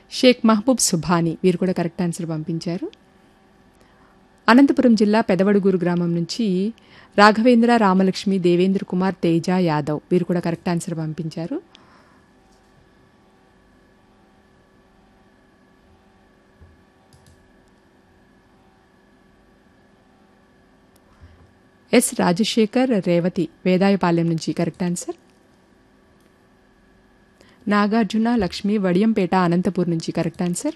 షేక్ మహబూబ్ సుభాని వీరు కూడా correct answer పంపించారు అనంతపురం జిల్లా పెదవడుగూరు గ్రామం నుంచి రాఘవేంద్ర రామలక్ష్మి దేవేంద్ర కుమార్ తేజ యాదవ్ వీరు కూడా కరెక్ట్ ఆన్సర్ పంపించారు ఎస్ రాజశేఖర్ రేవతి వేదాయపాలెం నుంచి కరెక్ట్ ఆన్సర్ నాగార్జున లక్ష్మి వడియంపేట అనంతపూర్ నుంచి కరెక్ట్ ఆన్సర్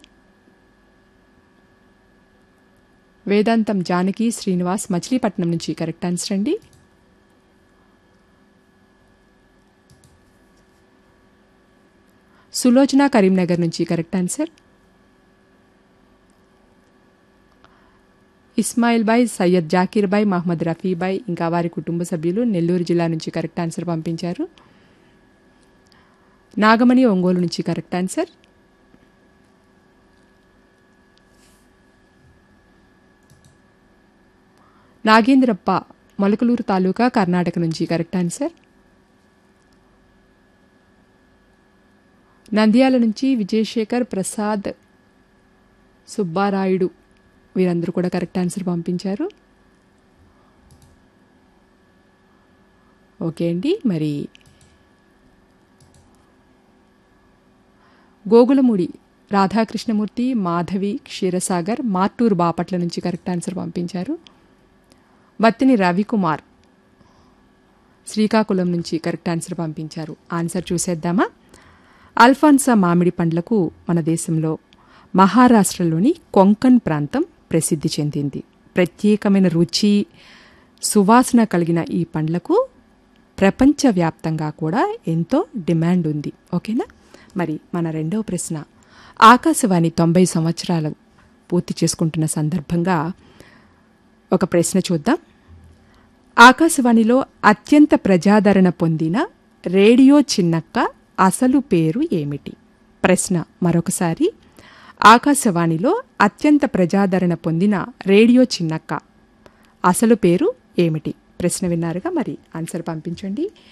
వేదాంతం జానకి శ్రీనివాస్ మచిలీపట్నం నుంచి కరెక్ట్ ఆన్సర్ అండి సులోచన కరీంనగర్ నుంచి కరెక్ట్ ఆన్సర్ ఇస్మాయిల్ బాయ్ సయ్యద్ జాకీర్ బాయ్ మహమ్మద్ రఫీ బాయ్ ఇంకా వారి కుటుంబ సభ్యులు నెల్లూరు జిల్లా నుంచి కరెక్ట్ ఆన్సర్ పంపించారు నాగమణి ఒంగోలు నుంచి కరెక్ట్ ఆన్సర్ నాగేంద్రప్ప మొలకలూరు తాలూకా కర్ణాటక నుంచి కరెక్ట్ ఆన్సర్ నంద్యాల నుంచి విజయశేఖర్ ప్రసాద్ సుబ్బారాయుడు వీరందరూ కూడా కరెక్ట్ ఆన్సర్ పంపించారు ఓకే అండి మరి గోగులమూడి రాధాకృష్ణమూర్తి మాధవి క్షీరసాగర్ మార్టూరు బాపట్ల నుంచి కరెక్ట్ ఆన్సర్ పంపించారు బత్తిని రవికుమార్ శ్రీకాకుళం నుంచి కరెక్ట్ ఆన్సర్ పంపించారు ఆన్సర్ చూసేద్దామా అల్ఫాన్సా మామిడి పండ్లకు మన దేశంలో మహారాష్ట్రలోని కొంకన్ ప్రాంతం ప్రసిద్ధి చెందింది ప్రత్యేకమైన రుచి సువాసన కలిగిన ఈ పండ్లకు ప్రపంచవ్యాప్తంగా కూడా ఎంతో డిమాండ్ ఉంది ఓకేనా మరి మన రెండవ ప్రశ్న ఆకాశవాణి తొంభై సంవత్సరాలు పూర్తి చేసుకుంటున్న సందర్భంగా ఒక ప్రశ్న చూద్దాం ఆకాశవాణిలో అత్యంత ప్రజాదరణ పొందిన రేడియో చిన్నక్క అసలు పేరు ఏమిటి ప్రశ్న మరొకసారి ఆకాశవాణిలో అత్యంత ప్రజాదరణ పొందిన రేడియో చిన్నక్క అసలు పేరు ఏమిటి ప్రశ్న విన్నారుగా మరి ఆన్సర్ పంపించండి